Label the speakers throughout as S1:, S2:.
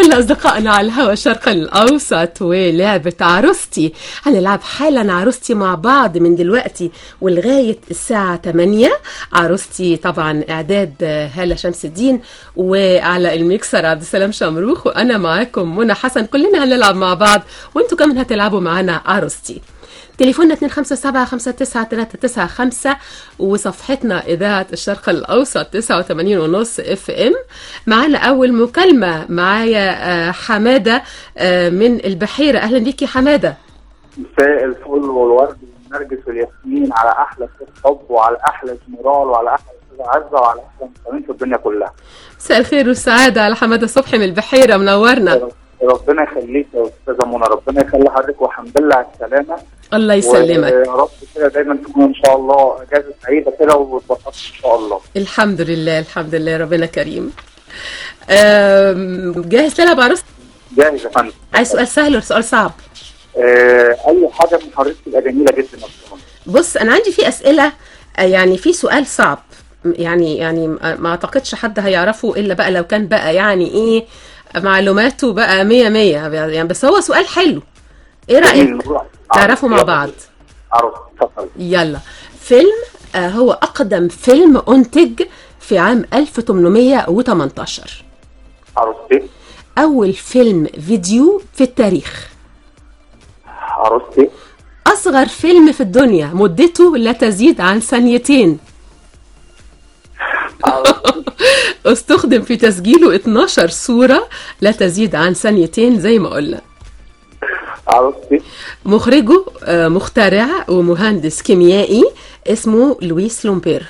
S1: كل أصدقائنا على الهواء الشرق الأوسط ولعبة عروستي هنلعب حالا عروستي مع بعض من دلوقتي ولغاية الساعة 8 عروستي طبعا إعداد هالة شمس الدين وعلى الميكسر عبد السلام شمروخ وأنا معاكم منى حسن كلنا هنلعب مع بعض وانتوا كمان هتلعبوا معانا عروستي تليفوننا 257 وصفحتنا إذاعة الشرق الأوسط 89 ونص اف ام معانا أول مكالمة معايا حمادة من البحيرة أهلا بيكي حمادة
S2: مساء الفل والورد والنرجس والياسمين على أحلى ست حب وعلى أحلى جنرال وعلى أحلى أستاذة عزة وعلى أحلى مستمعين في الدنيا كلها
S1: مساء الخير والسعادة على حمادة صبحي من البحيرة منورنا
S2: ربنا يخليك يا استاذه منى ربنا يخلي حضرتك والحمد لله على السلامه
S1: الله يسلمك
S2: يا رب كده دايما تكون ان شاء الله اجازه سعيده كده وتبسطك ان شاء الله
S1: الحمد لله الحمد لله ربنا كريم جاهز تلعب عروس
S2: جاهز يا فندم
S1: عايز سؤال سهل ولا سؤال صعب
S2: آه اي حاجه من حضرتك تبقى جميله جدا يا استاذ
S1: بص انا عندي في اسئله يعني في سؤال صعب يعني يعني ما اعتقدش حد هيعرفه الا بقى لو كان بقى يعني ايه معلوماته بقى مية مية يعني بس هو سؤال حلو ايه رأيك تعرفوا مع بعض
S2: عروس اتفضل
S1: يلا فيلم آه هو أقدم فيلم أنتج في عام 1818
S2: عروستي
S1: أول فيلم فيديو في التاريخ
S2: عروستي
S1: أصغر فيلم في الدنيا مدته لا تزيد عن ثانيتين استخدم في تسجيله 12 صورة لا تزيد عن ثانيتين زي ما قلنا
S2: عروستي
S1: مخرجه مخترع ومهندس كيميائي اسمه لويس لومبير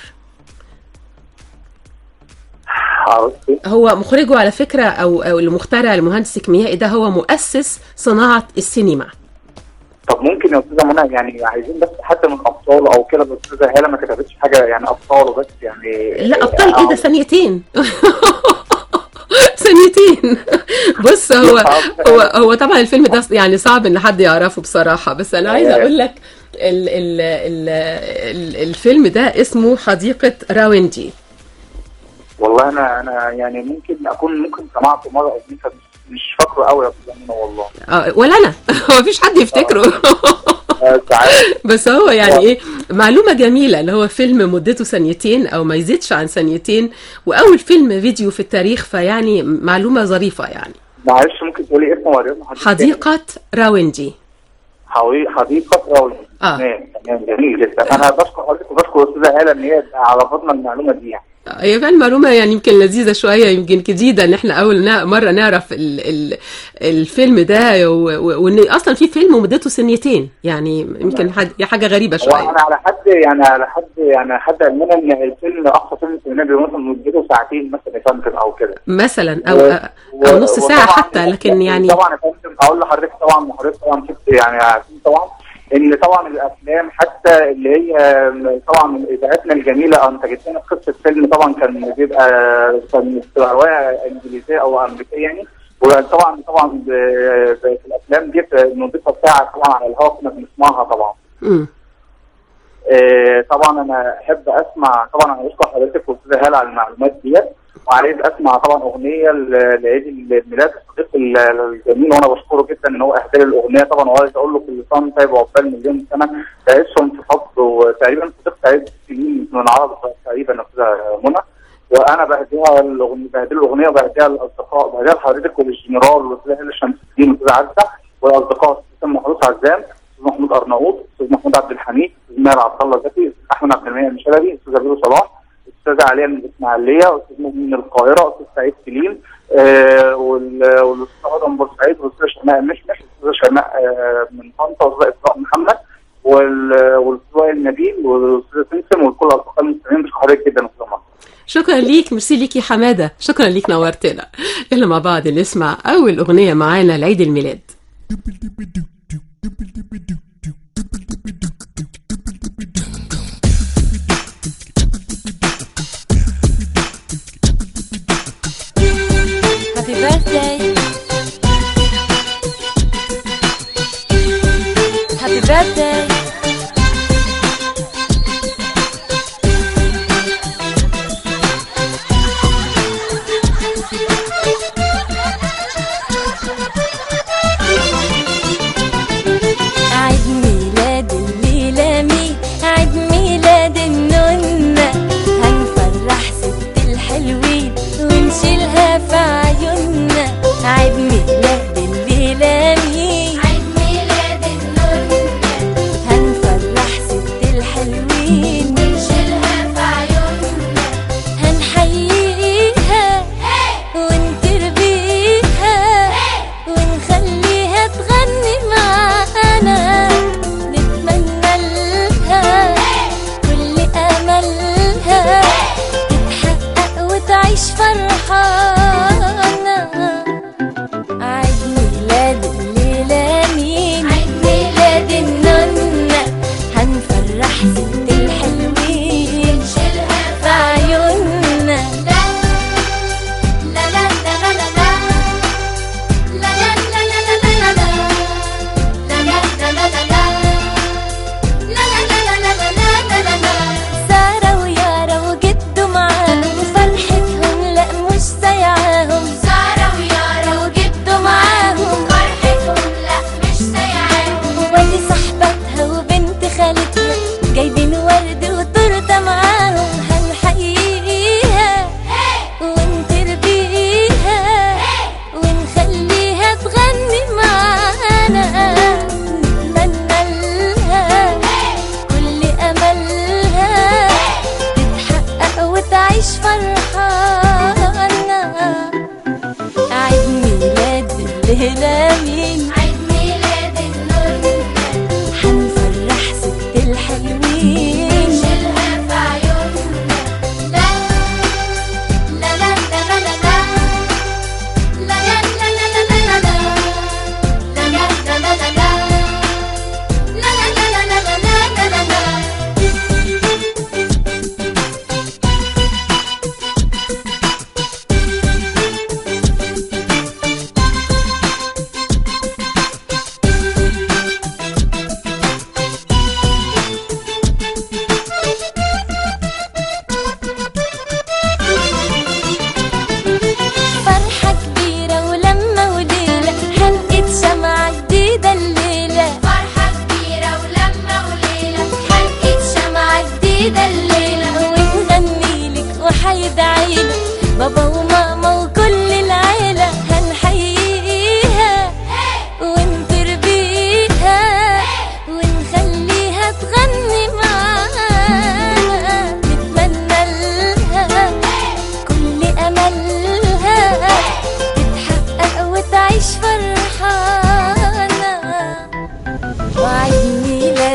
S2: عروستي
S1: هو مخرجه على فكرة أو, أو المخترع المهندس الكيميائي ده هو مؤسس صناعة السينما
S2: طب ممكن يا استاذه منى يعني عايزين بس حد من ابطاله او كده الاستاذه هاله ما كتبتش حاجه يعني ابطاله بس يعني
S1: لا ابطال ايه ده ثانيتين ثانيتين بص هو هو هو طبعا الفيلم ده يعني صعب ان حد يعرفه بصراحه بس انا عايزه اقول لك ال ال ال ال الفيلم ده اسمه حديقه راوندي
S2: والله انا انا يعني ممكن اكون ممكن سمعته مره او اتنين مش فاكره قوي يا استاذ منى والله
S1: آه ولا انا هو مفيش حد يفتكره بس هو يعني ايه معلومه جميله اللي هو فيلم مدته ثانيتين او ما يزيدش عن ثانيتين واول فيلم فيديو في التاريخ فيعني معلومه ظريفه يعني
S2: معلش ممكن تقولي اسمه ولا
S1: حديقه راوندي
S2: حديقه راوندي
S1: اه
S2: تمام تمام جميل جدا انا بشكر حضرتك وبشكر الاستاذه هاله ان هي عرفتنا المعلومه دي يعني
S1: هي فعلا معلومة يعني يمكن لذيذة شوية يمكن جديدة ان احنا اول مرة نعرف ال ال الفيلم ده وان اصلا في فيلم مدته سنتين يعني يمكن حاجة غريبة شوية
S2: انا على حد يعني على حد يعني حد علمنا ان الفيلم اقصى فيلم سينمائي مثلا مدته ساعتين مثلا يا او كده
S1: مثلا او و... او نص ساعة حتى لكن يعني
S2: طبعا يا فندم اقول لحضرتك طبعا حضرتك طبعا شفت يعني عارفين طبعا ان طبعا الافلام حتى اللي هي طبعا اذاعتنا الجميله انتجت لنا قصه فيلم طبعا كان بيبقى كان روايه انجليزيه او امريكيه يعني وطبعا طبعا في الافلام دي مدتها ساعه طبعا على الهواء كنا بنسمعها طبعا.
S1: امم
S2: طبعا انا احب اسمع طبعا انا بشكر حضرتك والاستاذه هاله على المعلومات ديت وعايز اسمع طبعا اغنيه لعيد الميلاد الصديق الجميل وانا بشكره جدا ان هو اهدى لي الاغنيه طبعا وعايز اقول له كل سنه طيب وعقبال مليون سنه تعيشهم في حب وتقريبا صديق سعيد سنين من العرب تقريبا يا استاذه منى وانا بهديها الاغنيه بهدي الاغنيه وبهديها للاصدقاء بهديها لحضرتك وللجنرال والاستاذه هاله شمس الدين والاستاذه عزه والاصدقاء الاستاذ محمود عزام الاستاذ محمود ارناؤوط الاستاذ محمود عبد الحميد الاستاذ ماهر عبد الله زكي الاستاذ احمد عبد المنعم المشلبي الاستاذ ابو صلاح الاستاذه عليا من الاسماعيليه والاستاذ من القاهره الاستاذ سعيد سليم آه والاستاذ ادم بورسعيد والاستاذ شيماء مشمش والاستاذ شيماء آه من طنطا والاستاذ اسراء محمد والاستاذ النبيل والاستاذ سمسم وكل الاصدقاء المستمعين بشكر حضرتك جدا استاذ
S1: شكرا ليك ميرسي ليك يا حماده شكرا ليك نورتنا يلا مع بعض نسمع اول اغنيه معانا لعيد الميلاد
S3: Happy birthday. Happy birthday.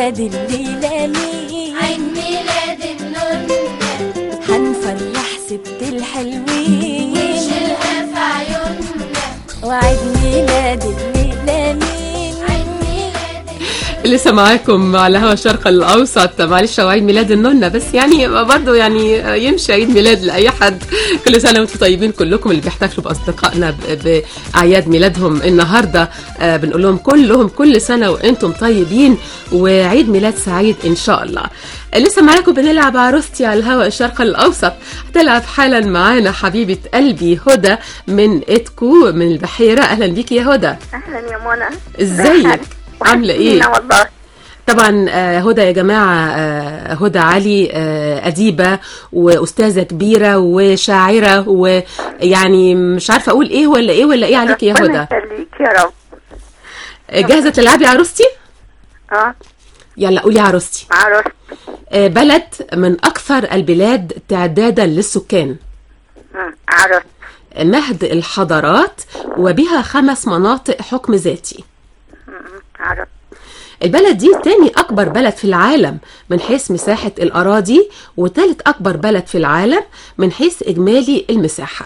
S3: ميلاد الليلة مين
S4: عيد ميلاد النونة
S3: هنفرح ست الحلوين
S4: ونشيلها في عيوننا
S3: وعيد ميلاد الليلة مين
S4: عيد ميلاد
S1: لسه معاكم على هوا الشرق الاوسط معلش هو عيد ميلاد النونه بس يعني برضه يعني يمشي عيد ميلاد لاي حد كل سنه وانتم طيبين كلكم اللي بيحتفلوا باصدقائنا ب- باعياد ميلادهم النهارده آه، بنقول لهم كلهم كل سنه وانتم طيبين وعيد ميلاد سعيد ان شاء الله لسه معاكم بنلعب عروستي على الهواء الشرق الاوسط هتلعب حالا معانا حبيبه قلبي هدى من اتكو من البحيره اهلا بيكي يا هدى
S5: اهلا يا منى
S1: ازيك عامله ايه
S5: وحشتينا والله
S1: طبعا آه، هدى يا جماعة آه، هدى علي آه، أديبة وأستاذة كبيرة وشاعرة ويعني مش عارفة أقول إيه ولا إيه ولا إيه عليك يا
S5: ربنا
S1: هدى
S5: يخليك يا رب
S1: آه، جاهزة تلعبي عروستي؟
S5: اه
S1: يلا قولي عروستي
S5: عروس
S1: آه، بلد من أكثر البلاد تعدادا للسكان
S5: مم، عروس
S1: مهد الحضارات وبها خمس مناطق حكم ذاتي
S5: مم، عروس
S1: البلد دي تاني أكبر بلد في العالم من حيث مساحة الأراضي وتالت أكبر بلد في العالم من حيث إجمالي المساحة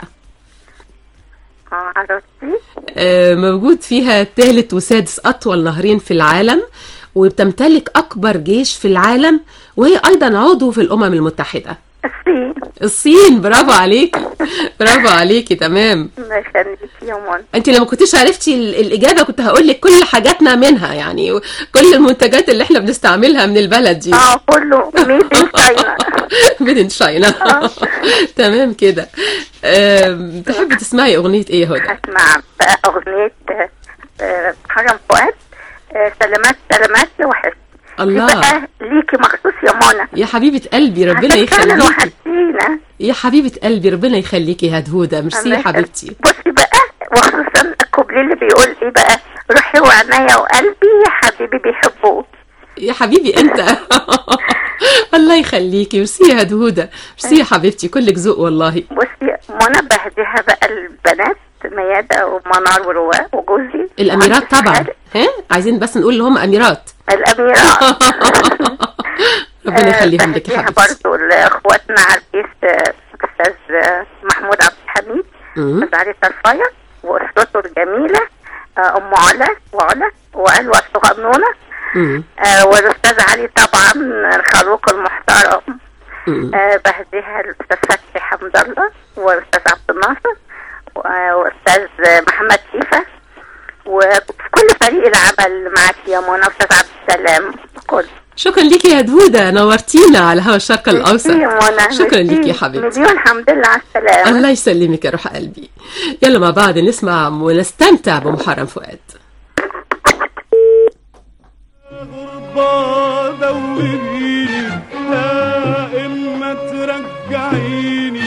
S5: اه عروستي
S1: آه، موجود فيها ثالث وسادس أطول نهرين في العالم وبتمتلك أكبر جيش في العالم وهي أيضا عضو في الأمم المتحدة
S5: الصين
S1: الصين برافو عليكي برافو عليكي تمام
S5: الله يخليك يا منى
S1: انت لما كنتيش عرفتي ال- الاجابه كنت هقول لك كل حاجاتنا منها يعني كل المنتجات اللي احنا بنستعملها من البلد دي
S5: اه كله ميد ان تشاينا
S1: ميدن شاينا تمام كده آم، تحبي تسمعي اغنيه ايه يا هدى
S5: هسمع بقى اغنية آه، آه، حرم فؤاد آه، سلامات سلامات يا وحش دي
S1: الله
S5: بقى ليكي مخصوص يا منى
S1: يا حبيبه قلبي ربنا
S5: عشان فعلا
S1: يخليكي
S5: وحشتينا
S1: يا حبيبه قلبي ربنا يخليكي يا هدهوده ميرسي
S5: الله
S1: يا
S5: يخليك.
S1: حبيبتي
S5: بصي بقى وخصوصا الكوبليه اللي بيقول ايه بقى روحي وعنايا وقلبي يا حبيبي بيحبوك
S1: يا حبيبي انت الله يخليكي ميرسي يا هدهوده ميرسي يا حبيبتي كلك ذوق والله
S5: بصي منى بهديها بقى البنات ميادة ومنار ورواء وجوزي
S1: الاميرات
S5: وعندي
S1: طبعا
S5: شهادة.
S1: ها عايزين بس نقول اللي هم اميرات
S5: الاميرات
S1: ربنا يخليهم لك يا
S5: بهديها
S1: حبيبتي
S5: برضه لاخواتنا عريس آه، استاذ آه، محمود عبد الحميد
S1: مم.
S5: استاذ علي طرفايه واسرته الجميله آه، ام علا وعلا وقلوة الصغنونه
S1: مم.
S5: آه، والاستاذ علي طبعا الخلوق المحترم
S1: مم.
S5: آه، بهديها الاستاذ فتحي حمد الله والاستاذ عبد الناصر و- واستاذ محمد شيفه وفي كل فريق العمل معك يا منى واستاذ عبد السلام كل
S1: شكرا ليكي يا هدهوده نورتينا على هوا الشرق الاوسط
S5: ميرسي يا منى
S1: شكرا
S5: ميرسي.
S1: ليكي يا حبيبتي
S5: مليون حمد لله على السلامه
S1: الله يسلمك يا روح قلبي يلا مع بعض نسمع ونستمتع بمحرم فؤاد
S6: غربة دوبيني لا إما ترجعيني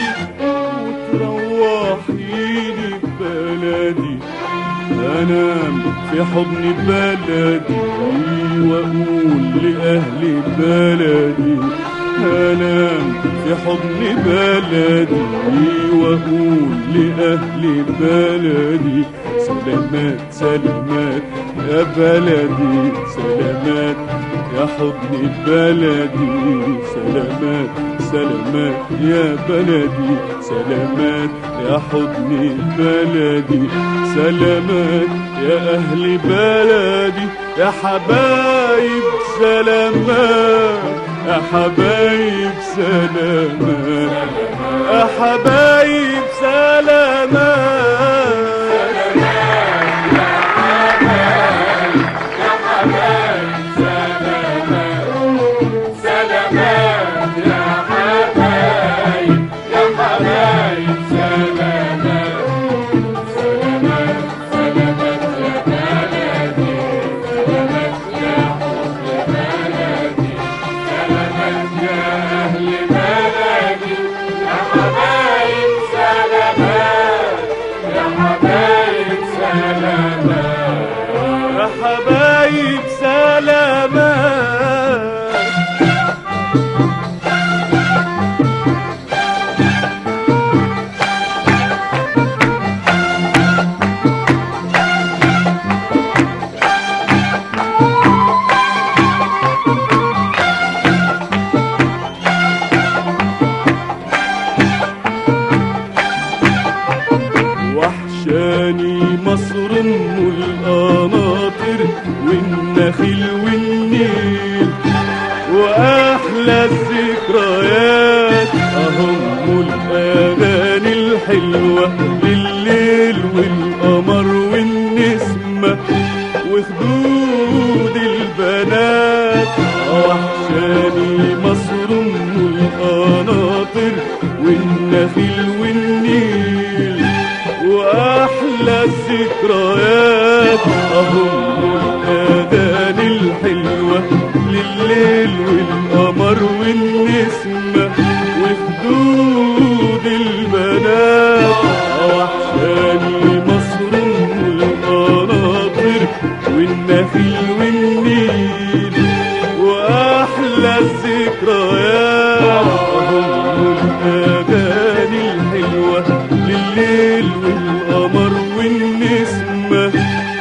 S6: وتروحيني بلدي أنام في حضن بلدي وأقول لأهل بلدي أنام في حضن بلدي وأقول لأهل بلدي سلامات سلامات يا بلدي سلامات يا حضن بلدي سلامات سلامات يا بلدي سلامات يا حضن بلدي سلامات يا أهل بلدي يا حبايب سلامات يا حبايب سلامات يا حبايب سلامات يا أهل بلدي يا حبايب واحلى الذكريات اهم الاغاني الحلوه لليل والقمر والنسمه وخدود البنات وحشاني مصر ام القناطر والنخيل والنيل واحلى الذكريات اهم الاغاني الحلوه لليل والقمر والنسمه وخدود البنات وحشاني مصر ام القناطر والنخيل والنيل واحلى الذكريات هم الاغاني الحلوه لليل والقمر والنسمه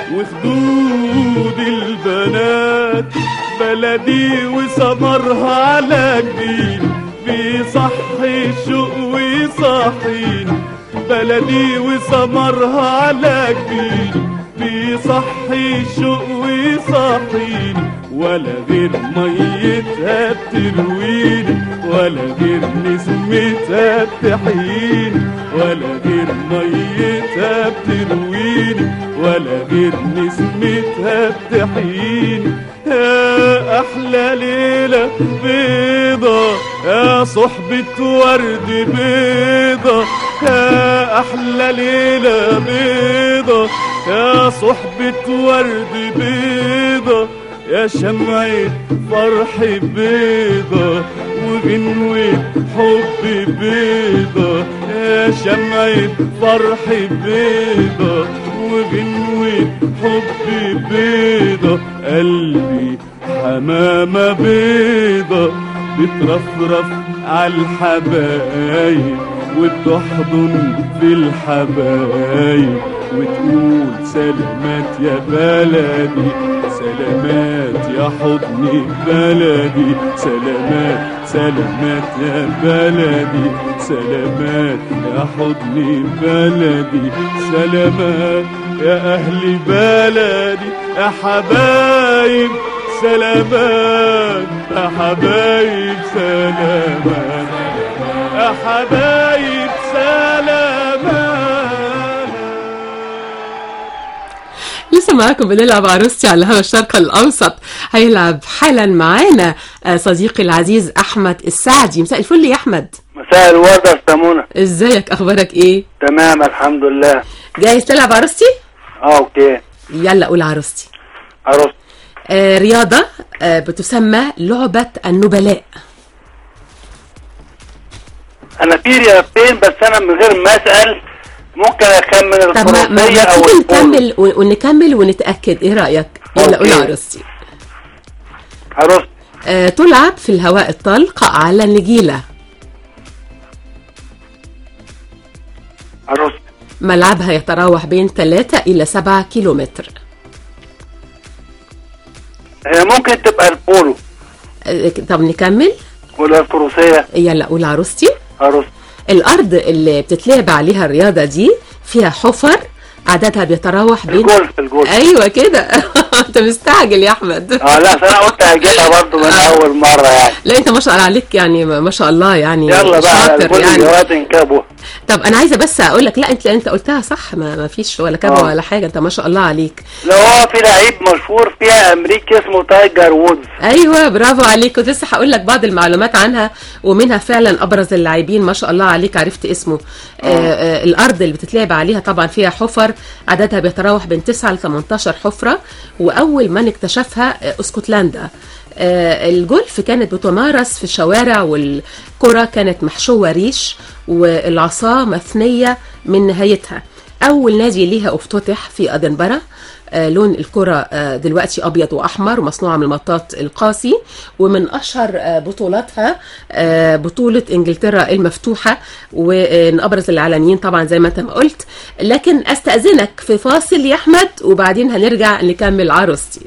S6: وخدود البنات بلدي وسمرها على جبين بيصحي الشوق ويصحيني بلدي وسمرها على جبين بيصحي الشوق ويصحيني ولا غير ميتها بترويني ولا غير نسمتها بتحييني ولا غير ميتها بترويني ولا غير نسمتها بتحييني يا احلى ليله بيضه يا صحبة ورد بيضة يا أحلى ليلة بيضة يا صحبة ورد بيضة يا شمعة فرح بيضة وغنوة حب بيضة يا شمعة فرح بيضة وغنوة حب بيضة قلبي حمامة بيضة بترفرف عالحبايب وبتحضن في الحبايب وتقول سلامات يا بلدي سلامات يا حضن بلدي سلامات سلامات يا بلدي سلامات يا حضن بلدي سلامات يا أهل بلدي يا حبايب سلامات يا حبايب سلامات يا حبايب سلامات
S1: لسه معاكم بنلعب عروستي على هوا الشرق الأوسط هيلعب حالا معانا آه، صديقي العزيز أحمد السعدي مساء الفل يا أحمد
S7: مساء الورد يا سمونة
S1: ازيك أخبارك إيه؟
S7: تمام الحمد لله
S1: جاهز تلعب عروستي؟
S7: اه اوكي
S1: يلا قول عروستي
S7: عروس
S1: آه رياضة آه بتسمى لعبة النبلاء
S7: انا في رياضتين بس انا من غير ما اسال ممكن اكمل
S1: طب ما, ما,
S7: الفروسية
S1: ما
S7: او
S1: تيجي
S7: البولو
S1: نكمل و- ونكمل ونتأكد إيه رأيك؟ يلا قول
S7: أوكي.
S1: عروستي
S7: عروس
S1: آه تلعب في الهواء الطلق على النجيلة
S7: عروس
S1: ملعبها يتراوح بين 3 إلى 7 كيلومتر
S7: هي ممكن تبقى البولو
S1: آه، طب نكمل
S7: ولا الفروسية
S1: يلا قول عروستي
S7: عروس
S1: الأرض اللي بتتلعب عليها الرياضة دي فيها حفر عددها بيتراوح بين
S7: الجولف الجولف
S1: ايوه كده انت مستعجل يا احمد
S7: اه لا فانا قلت هجيبها برضو من اول مرة يعني
S1: لا انت ما شاء الله عليك يعني ما شاء الله يعني
S7: يلا بقى
S1: شاطر
S7: البولو
S1: يعني
S7: دلوقتي نكابه
S1: طب انا عايزه بس اقول لك لا انت انت قلتها صح ما, ما فيش ولا كبه
S7: آه.
S1: ولا حاجه انت ما شاء الله عليك
S7: لو هو في لعيب مشهور فيها امريكي اسمه تايجر وودز
S1: ايوه برافو عليك كنت لسه هقول لك بعض المعلومات عنها ومنها فعلا ابرز اللاعبين ما شاء الله عليك عرفت اسمه آه آه الارض اللي بتتلعب عليها طبعا فيها حفر عددها بيتراوح بين 9 ل 18 حفره واول من اكتشفها آه اسكتلندا آه الجولف كانت بتمارس في الشوارع والكرة كانت محشوة ريش والعصا مثنية من نهايتها أول نادي ليها افتتح في أدنبرة آه، لون الكرة آه، دلوقتي أبيض وأحمر ومصنوعة من المطاط القاسي ومن أشهر آه، بطولاتها آه، بطولة إنجلترا المفتوحة ومن أبرز الإعلاميين طبعا زي ما أنت ما قلت لكن أستأذنك في فاصل يا أحمد وبعدين هنرجع نكمل عروستي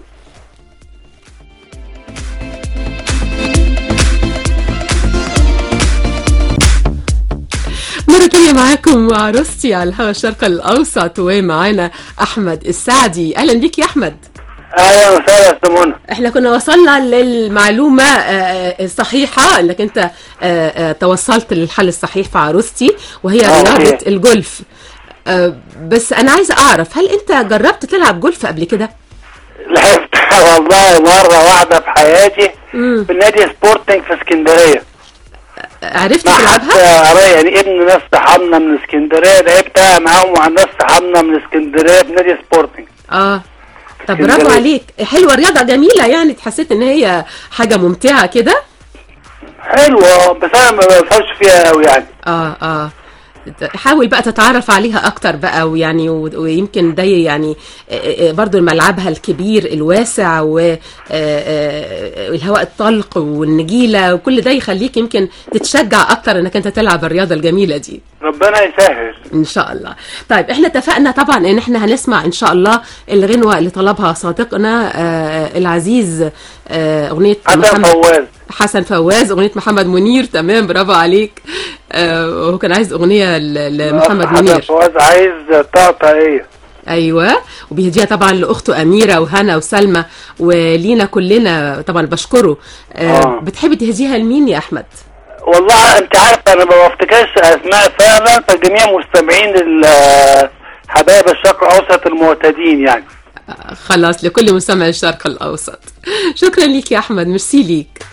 S1: مرة تانية معاكم وعروستي على الهوا الشرق الأوسط ومعانا أحمد السعدي أهلا بيك يا أحمد
S7: اهلا وسهلا يا أستاذ منى
S1: احنا كنا وصلنا للمعلومة آه، الصحيحة انك انت آه، آه، توصلت للحل الصحيح في عروستي وهي
S7: آه،
S1: رياضة
S7: أوكي.
S1: الجولف آه، بس انا عايزة اعرف هل انت جربت تلعب جولف قبل كده؟
S7: لعبتها والله مرة واحدة في حياتي
S1: مم.
S7: في نادي سبورتنج في اسكندرية
S1: عرفت
S7: مع حد
S1: تلعبها؟
S7: قرايب يعني ابن ناس صحابنا من اسكندرية لعبتها معاهم مع ناس صحابنا من اسكندرية في نادي سبورتنج
S1: اه طب
S7: اسكندرية.
S1: برافو عليك حلوة رياضة جميلة يعني حسيت ان هي حاجة ممتعة كده
S7: حلوة بس انا ما بفهمش فيها قوي يعني
S1: اه اه حاول بقى تتعرف عليها اكتر بقى ويعني و- ويمكن ده يعني آه، آه، برضو ملعبها الكبير الواسع والهواء الطلق والنجيلة وكل ده يخليك يمكن تتشجع اكتر انك انت تلعب الرياضة الجميلة دي
S7: ربنا يسهل
S1: ان شاء الله طيب احنا اتفقنا طبعا ان احنا هنسمع ان شاء الله الغنوة اللي طلبها صديقنا آه، العزيز آه، اغنية
S7: حسن
S1: محمد
S7: فواز
S1: حسن فواز اغنيه محمد منير تمام برافو عليك آه وهو كان عايز اغنيه ل- لمحمد
S7: حسن
S1: منير
S7: فواز عايز طاقة ايه
S1: ايوه وبيهديها طبعا لاخته اميره وهنا وسلمى ولينا كلنا طبعا بشكره آه
S7: آه.
S1: بتحبي تهديها لمين يا احمد
S7: والله انت عارف انا ما بفتكرش اسماء فعلا فجميع مستمعين ال- حبايب الشرق الاوسط المعتدين يعني
S1: آه خلاص لكل مستمع الشرق الاوسط شكرا ليك يا احمد ميرسي ليك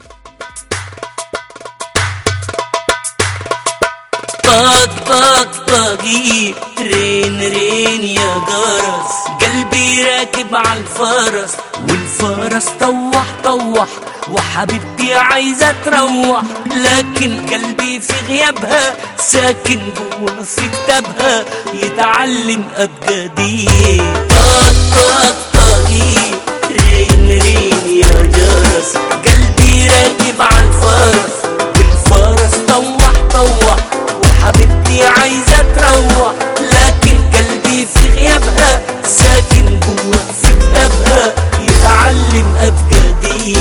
S8: طق طق طقي رين رين يا جرس قلبي راكب على الفرس والفرس طوح طوح وحبيبتي عايزة تروح لكن قلبي في غيابها ساكن جوا في كتابها يتعلم أبجدي طق طق طقي رين رين يا جرس قلبي راكب على الفرس والفرس طوح طوح وحبيبتي عايزة تروح لكن قلبي في غيابها ساكن جوا في كتابها يتعلم أبجدي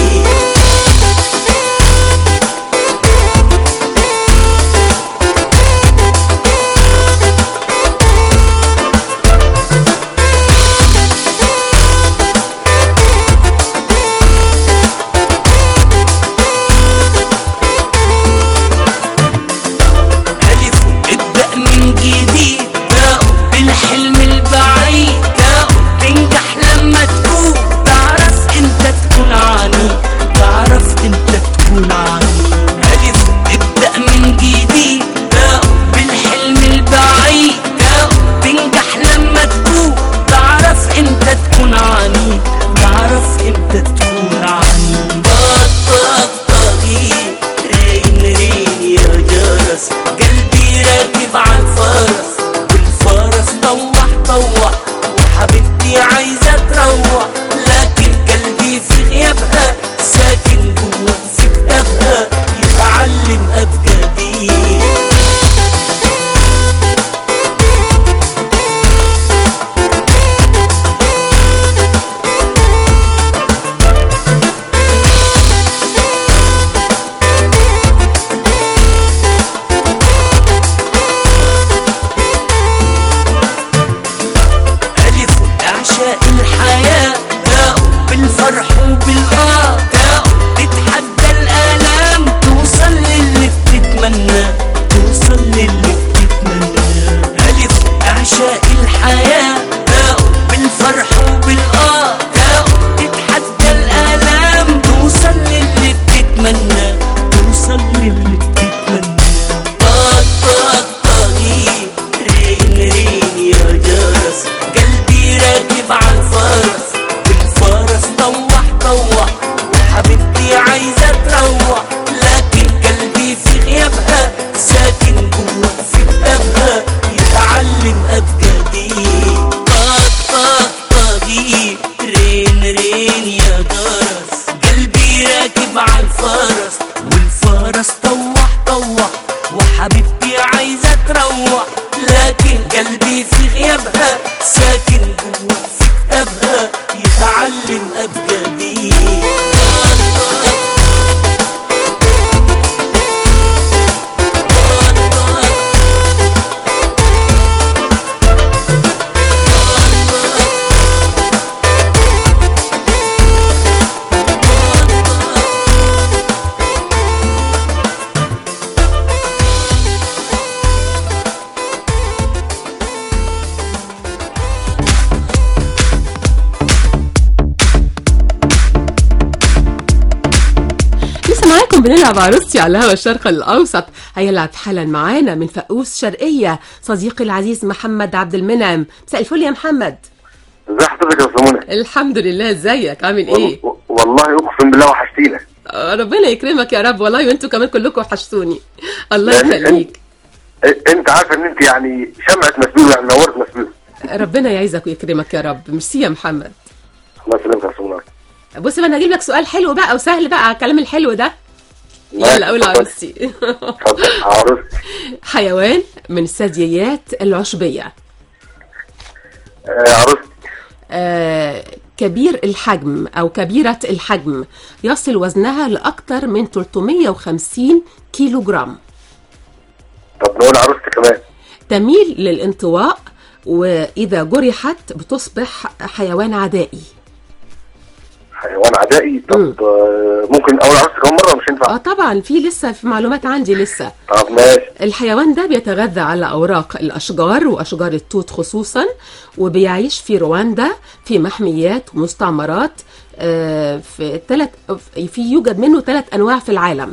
S1: لسه معاكم بنلعب عروستي على هوا الشرق الاوسط هيلعب حالا معانا من فقوس شرقيه صديقي العزيز محمد عبد المنعم مساء الفل يا محمد
S9: ازي حضرتك يا سمونة
S1: الحمد لله ازيك عامل ايه
S9: وال- والله اقسم بالله وحشتينا
S1: آه، ربنا يكرمك يا رب والله وانتوا كمان كلكم وحشتوني الله
S9: يعني
S1: يخليك
S9: إ- انت عارفه ان انت يعني شمعة مسؤول يعني نورت مسؤول
S1: ربنا يعزك ويكرمك يا رب ميرسي يا محمد
S9: الله يسلمك يا سمونة
S1: بص بقى انا هجيب لك سؤال حلو بقى وسهل بقى على الكلام الحلو ده يلا قول عروستي
S9: اتفضل عروستي
S1: حيوان من الثدييات العشبيه
S9: آه، عروستي
S1: آه، كبير الحجم أو كبيرة الحجم يصل وزنها لأكثر من 350 كيلو جرام
S9: طب نقول عروستي كمان
S1: تميل للانطواء وإذا جرحت بتصبح حيوان عدائي
S9: حيوان عدائي
S1: مم.
S9: طب آه، ممكن اقول عروستي كمان مره مش
S1: اه
S9: ينفع
S1: طبعا في لسه في معلومات عندي لسه
S9: طب ماشي
S1: الحيوان ده بيتغذى على أوراق الأشجار وأشجار التوت خصوصا وبيعيش في رواندا في محميات ومستعمرات آه، في ثلاث في يوجد منه ثلاث أنواع في العالم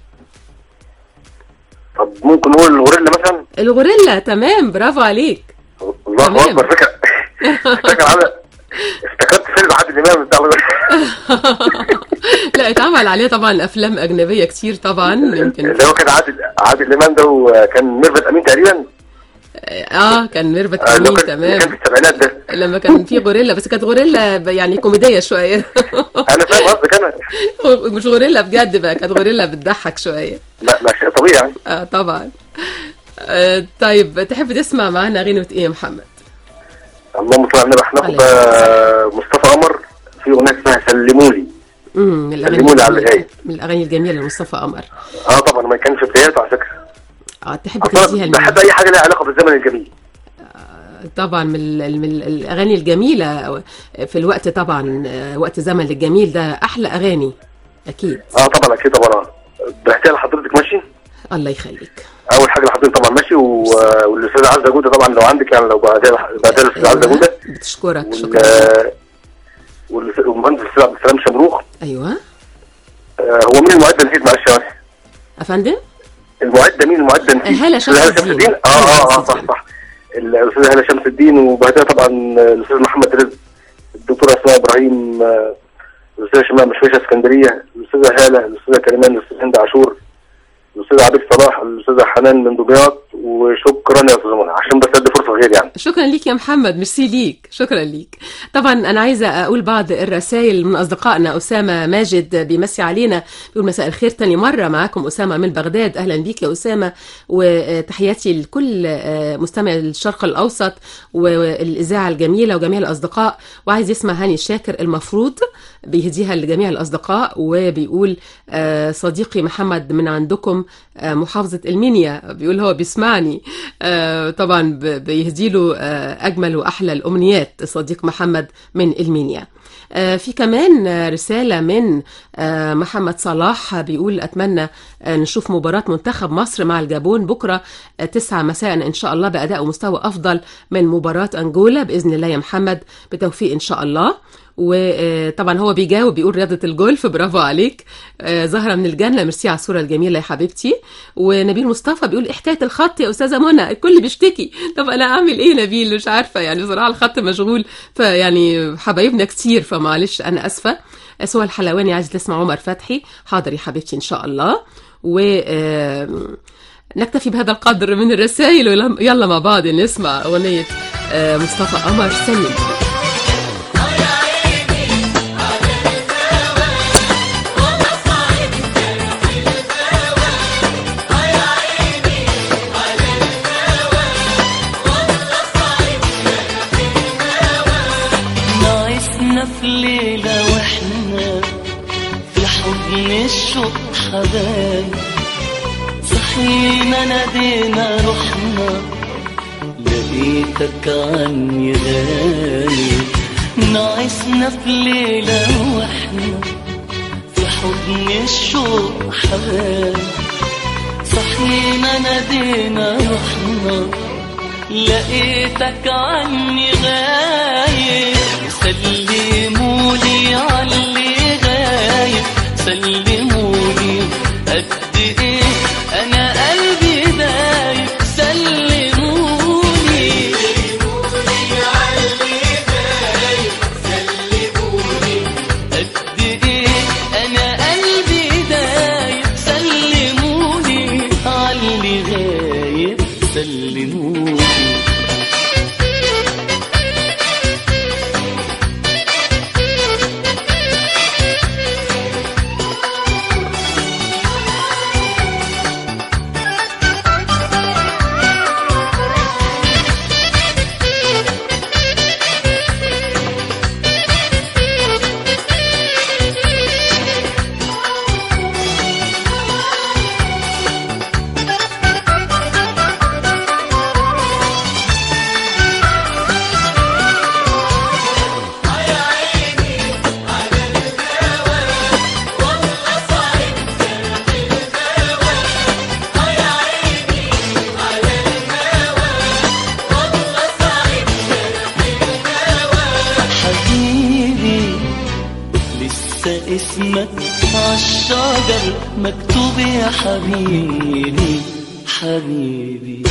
S9: طب ممكن نقول الغوريلا مثلا
S1: الغوريلا تمام برافو عليك
S9: الله
S1: تمام.
S9: اكبر فكره فكره على افتكرت فيلم عادل امام بتاع
S1: لا اتعمل عليه طبعا افلام اجنبيه كتير طبعا يمكن
S9: اللي هو كان عادل عادل امام ده وكان ميرفت امين تقريبا
S1: اه كان ميرفت
S9: آه، اللي هو
S1: امين
S9: كان اللي كان
S1: تمام
S9: في السبعينات ده
S1: لما كان في غوريلا بس كانت غوريلا ب- يعني كوميديه شويه
S9: انا فاهم قصدك انا
S1: مش غوريلا بجد بقى كانت غوريلا بتضحك شويه
S9: لا لا شيء طبيعي يعني
S1: اه طبعا آه طيب تحب تسمع معانا غنوة ايه يا محمد؟
S9: اللهم صل على النبي احنا
S1: عليه
S9: ناخد بقى مصطفى قمر في اغنيه اسمها سلمولي
S1: امم من الاغاني
S9: سلمولي على
S1: الجميلة-
S9: الغاية.
S1: من الاغاني الجميله لمصطفى قمر
S9: اه طبعا ما كان في بداياته على فكره
S1: اه تحب تديها
S9: اصلا
S1: لمين؟
S9: بحب اي حاجه لها علاقه بالزمن الجميل
S1: طبعا من, ال- من ال- الاغاني الجميله في الوقت طبعا آه، وقت زمن الجميل ده احلى اغاني اكيد
S9: اه طبعا اكيد طبعا بحكي لحضرتك ماشي
S1: الله يخليك
S9: اول حاجه لحضرتك طبعا ماشي و... والاستاذه عزه جوده طبعا لو عندك يعني لو بعدها بعدها الاستاذه عزه جوده
S1: بتشكرك
S9: وال...
S1: شكرا
S9: والأستاذ- والمهندس الاستاذ عبد السلام شمروخ
S1: ايوه
S9: آه هو مين المعد اللي نسيت معلش يا واسع؟
S1: افندم
S9: المعده مين المعده نسيت
S1: هالة شمس
S9: الأستاذة
S1: الدين.
S9: الدين اه اه اه
S1: هالة شمس
S9: صح
S1: الدين.
S9: صح الاستاذه هاله شمس الدين وبعدها طبعا الاستاذ محمد رزق الدكتوره اسماء ابراهيم آه، الاستاذه شماء مشوشه اسكندريه الاستاذه هاله الاستاذه كريمان الاستاذ هند عاشور الاستاذ عبيد صلاح الاستاذه حنان من دمياط وشكرا يا استاذ منى عشان بس ادي فرصه غير يعني
S1: شكرا ليك يا محمد ميرسي ليك شكرا ليك طبعا انا عايزه اقول بعض الرسائل من اصدقائنا اسامه ماجد بيمسي علينا بيقول مساء الخير تاني مره معاكم اسامه من بغداد اهلا بيك يا اسامه وتحياتي لكل آه، مستمع الشرق الاوسط والاذاعه الجميله وجميع الاصدقاء وعايز يسمع هاني الشاكر المفروض بيهديها لجميع الاصدقاء وبيقول آه، صديقي محمد من عندكم آه، محافظه المنيا بيقول هو بيسمعني آه، طبعا ب- بيهدي له آه، اجمل واحلى الامنيات صديق محمد من المنيا آه، في كمان آه، رسالة من آه، محمد صلاح بيقول أتمنى آه، نشوف مباراة منتخب مصر مع الجابون بكرة آه، تسعة مساء إن شاء الله بأداء ومستوى أفضل من مباراة أنجولا بإذن الله يا محمد بتوفيق إن شاء الله وطبعا هو بيجاوب بيقول رياضة الجولف برافو عليك آه، زهرة من الجنة ميرسي على الصورة الجميلة يا حبيبتي ونبيل مصطفى بيقول إيه حكاية الخط يا أستاذة منى الكل بيشتكي طب أنا أعمل إيه نبيل مش عارفة يعني بصراحة الخط مشغول فيعني حبايبنا كتير فمعلش أنا أسفة سوى الحلواني عايز تسمع عمر فتحي حاضر يا حبيبتي إن شاء الله و آم، نكتفي بهذا القدر من الرسائل ويلا مع بعض نسمع أغنية آه، مصطفى قمر سلم
S8: ناقصنا في ليلة واحنا في حضن الشوق حبايب صحينا نادينا رحنا لقيتك عني غايب ناقصنا في ليلة واحنا في حضن الشوق حبايب صحينا نادينا رحنا لقيتك عني غايب سلمولي علي غايب سلموني قد ايه انا قلبي دايب سلموني قد ايه انا قلبي دايب سلموني عاللي غايب سلموني حبيبي لسه اسمك عالشجر مكتوب يا حبيبي حبيبي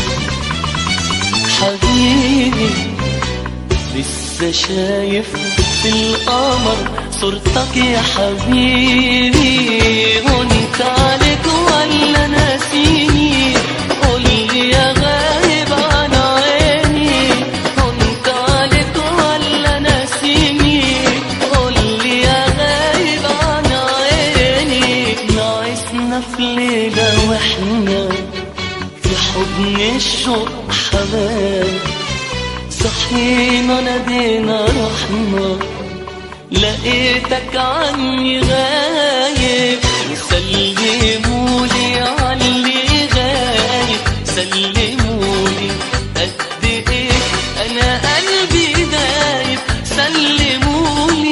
S8: حبيبي لسه شايف في القمر صورتك يا حبيبي وانت عليك ولا ناسيني قولي يا غايب عن عيني وانت عليك ولا ناسيني قولي يا غايب عن عيني ناقصنا في ليلة واحنا في حضن الشوق حبايب صحينا نادينا رحنا لقيتك عني غايب سلمولي علي غايب سلمولي قد ايه انا قلبي دايب سلمولي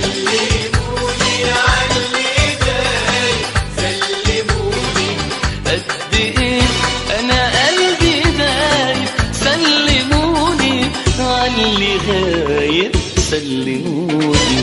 S8: قد ايه انا قلبي دايب سلموني علي غايب سلموني